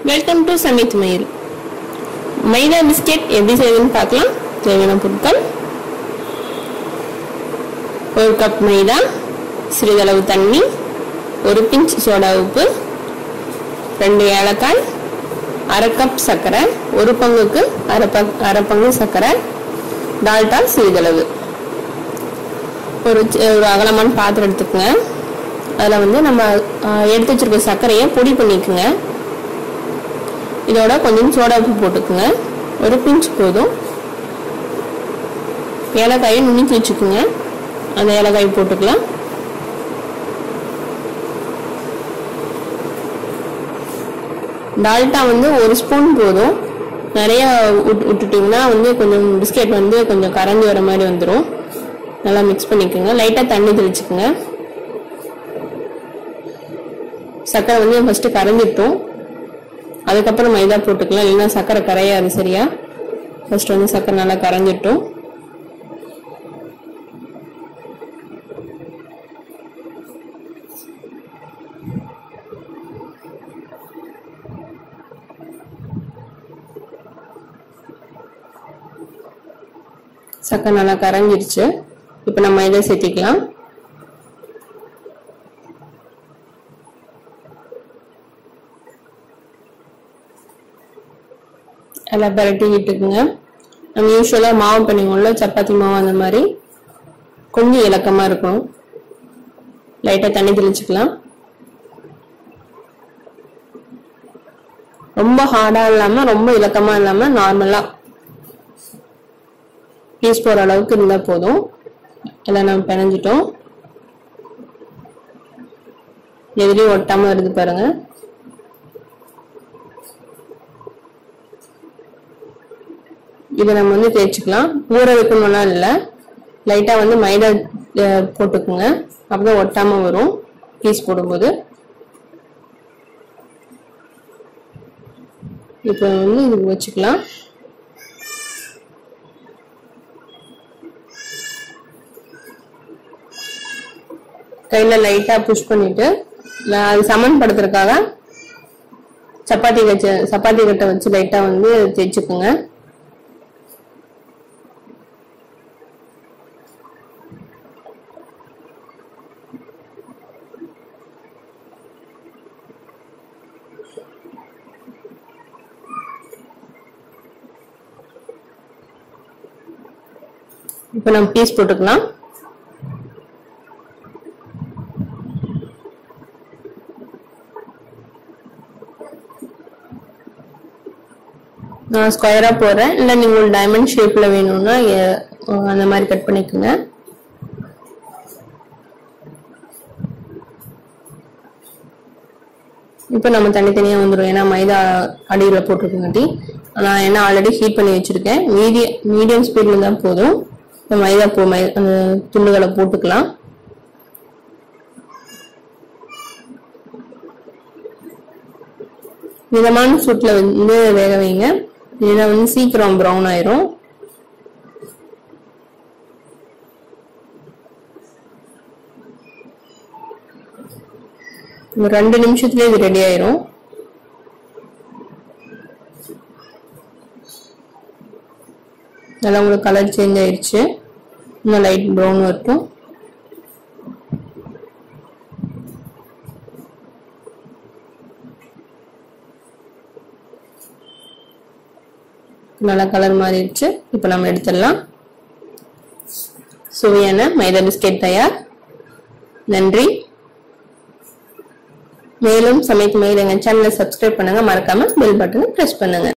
welcome to Samit மயில் மைதா biscuit எப்படி செய்யுதுன்னு பார்க்கலாம் தேவையான பொருட்கள் ஒரு கப் மைதா சிறிதளவு தண்ணி ஒரு பிஞ்ச் சோடா உப்பு ரெண்டு ஏலக்காய் அரை கப் சர்க்கரை ஒரு பங்குக்கு அரை பங் அரை பங்கு சர்க்கரை டால்டா சிறிதளவு ஒரு சி- ஒரு அகலமான பாத்திரம் எடுத்துக்கோங்க அதில் வந்து நம்ம ஆஹ், எடுத்து வச்சிருக்க சர்க்கரையை பொடி பண்ணிக்கோங்க இதோட கொஞ்சம் சோடா உப்பு போட்டுக்குங்க ஒரு பிஞ்ச் போதும் ஏலக்காயை நுணுக்கி வச்சுக்கோங்க அந்த ஏலக்காய் போட்டுக்கலாம் டால்டா வந்து ஒரு ஸ்பூன் போதும் நிறைய விட்- விட்டுட்டிங்கன்னா வந்து கொஞ்சம் பிஸ்கெட் வந்து கொஞ்சம் கரைஞ்சி வர மாதிரி வந்துடும் நல்லா மிக்ஸ் பண்ணிக்கோங்க லைட்டாக தண்ணி தெளிச்சுக்கோங்க சர்க்கரை வந்து ஃபஸ்ட்டு கரைஞ்சிட்டோம் அதுக்கப்புறம் மைதா போட்டுக்கலாம் இல்லைன்னா சர்க்கரை கரையாது சரியா ஃபர்ஸ்ட் வந்து சர்க்கரை நல்லா கரைஞ்சிட்டோம் சர்க்கரை நல்லா கரைஞ்சிருச்சு இப்போ நம்ம மைதா சேர்த்திக்கலாம் எல்லாம் பரட்டி விட்டுக்குங்க நம்ம யூஸ்வலாக மாவு பண்ணிக்கோம்ல சப்பாத்தி மாவு அந்த மாதிரி கொஞ்சம் இலக்கமாக இருக்கணும் லைட்டாக தண்ணி தெளிச்சுக்கலாம் ரொம்ப ஹார்டாக இல்லாமல் ரொம்ப இலக்கமாக இல்லாமல் நார்மலாக பீஸ் போகிற அளவுக்கு இருந்தால் போதும் எல்லாம் நம்ம பிணைஞ்சிட்டோம் எதுலேயும் ஒட்டாமல் வருது பாருங்க இதை நம்ம வந்து தேய்ச்சிக்கலாம் ஊற வைக்கணும்லாம் இல்லை லைட்டாக வந்து மைதா அஹ், போட்டுக்குங்க அப்பதான் ஒட்டாமல் வரும் பீஸ் போடும்போது இப்போ வந்து இது வச்சுக்கலாம் கையில் லைட்டாக புஷ் பண்ணிட்டு நான் அது சமன்படுத்துறதுக்காக சப்பாத்தி வச்சு சப்பாத்தி கட்டை வச்சு லைட்டாக வந்து தேய்ச்சிக்கோங்க இப்போ நம்ம பீஸ் போட்டுக்கலாம் நான் ஸ்கொயரா போடுறேன் இல்லை நீங்கள் ஒரு டைமண்ட் ஷேப்ல வேணும்னா எ- அந்த மாதிரி கட் பண்ணிக்கோங்க இப்போ நம்ம தனித்தனியாக வந்துடும் ஏன்னா மைதா அடியில் போட்டிருக்கங்காட்டி நான் என்ன ஆல்ரெடி ஹீட் பண்ணி வச்சிருக்கேன் மீடிய மீடியம் ஸ்பீடில் இருந்தால் போதும் இந்த மைதா போ மை அந்த துண்டுகளை போட்டுக்கலாம் மிதமான சூட்டில் வந்து வேக வைங்க இல்லைன்னா வந்து சீக்கிரம் ப்ரௌன் ஆயிரும் ஒரு ரெண்டு நிமிஷத்துலேயே இது ரெடி ஆயிரும் நல்லா உங்களுக்கு கலர் சேஞ்ச் ஆயிருச்சு இன்னும் லைட் ப்ரௌன் வரட்டும் நல்லா கலர் மாறிடுச்சு இப்போ நம்ம எடுத்துடலாம் சுவையான மைதா பிஸ்கெட் தயார் நன்றி மேலும் சமைக்கும் மேல் எங்கள் சேனலை சப்ஸ்கிரைப் பண்ணுங்க மறக்காம பெல் பட்டனை ப்ரெஸ் பண்ணுங்க